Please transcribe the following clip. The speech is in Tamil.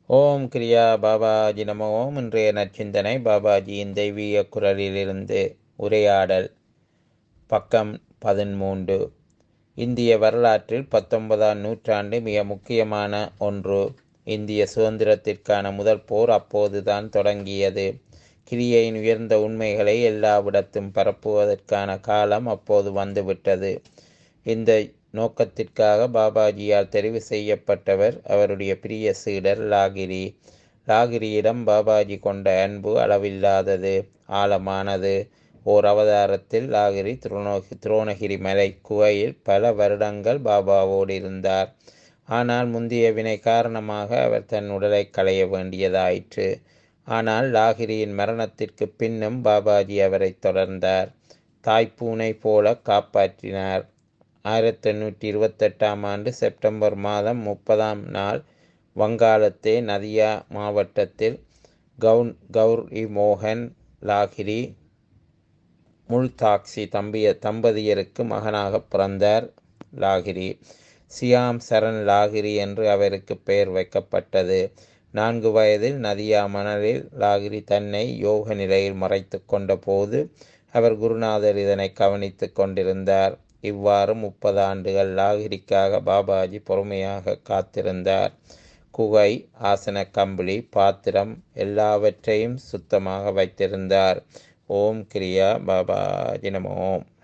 ஓம் கிரியா பாபாஜி நம ஓம் இன்றைய நற்சிந்தனை பாபாஜியின் தெய்வீக குரலிலிருந்து உரையாடல் பக்கம் பதிமூன்று இந்திய வரலாற்றில் பத்தொன்பதாம் நூற்றாண்டு மிக முக்கியமான ஒன்று இந்திய சுதந்திரத்திற்கான முதல் போர் அப்போதுதான் தொடங்கியது கிரியையின் உயர்ந்த உண்மைகளை எல்லாவிடத்தும் பரப்புவதற்கான காலம் அப்போது வந்துவிட்டது இந்த நோக்கத்திற்காக பாபாஜியால் தெரிவு செய்யப்பட்டவர் அவருடைய பிரிய சீடர் லாகிரி லாகிரியிடம் பாபாஜி கொண்ட அன்பு அளவில்லாதது ஆழமானது ஓர் அவதாரத்தில் லாகிரி துரோணகி துரோணகிரி மலை குகையில் பல வருடங்கள் பாபாவோடு இருந்தார் ஆனால் முந்தைய வினை காரணமாக அவர் தன் உடலை களைய வேண்டியதாயிற்று ஆனால் லாகிரியின் மரணத்திற்கு பின்னும் பாபாஜி அவரை தொடர்ந்தார் தாய்ப்பூனை போல காப்பாற்றினார் ஆயிரத்தி எண்ணூற்றி இருபத்தெட்டாம் ஆண்டு செப்டம்பர் மாதம் முப்பதாம் நாள் வங்காளத்தே நதியா மாவட்டத்தில் கவுன் கௌரி மோகன் லாகிரி முல்தாக்சி தம்பிய தம்பதியருக்கு மகனாக பிறந்தார் லாகிரி சியாம் சரண் லாகிரி என்று அவருக்கு பெயர் வைக்கப்பட்டது நான்கு வயதில் நதியா மணலில் லாகிரி தன்னை யோக நிலையில் மறைத்து கொண்ட போது அவர் குருநாதர் இதனை கவனித்து கொண்டிருந்தார் இவ்வாறு முப்பது ஆண்டுகள் லாகிரிக்காக பாபாஜி பொறுமையாக காத்திருந்தார் குகை ஆசன கம்பளி பாத்திரம் எல்லாவற்றையும் சுத்தமாக வைத்திருந்தார் ஓம் கிரியா பாபாஜி நம ஓம்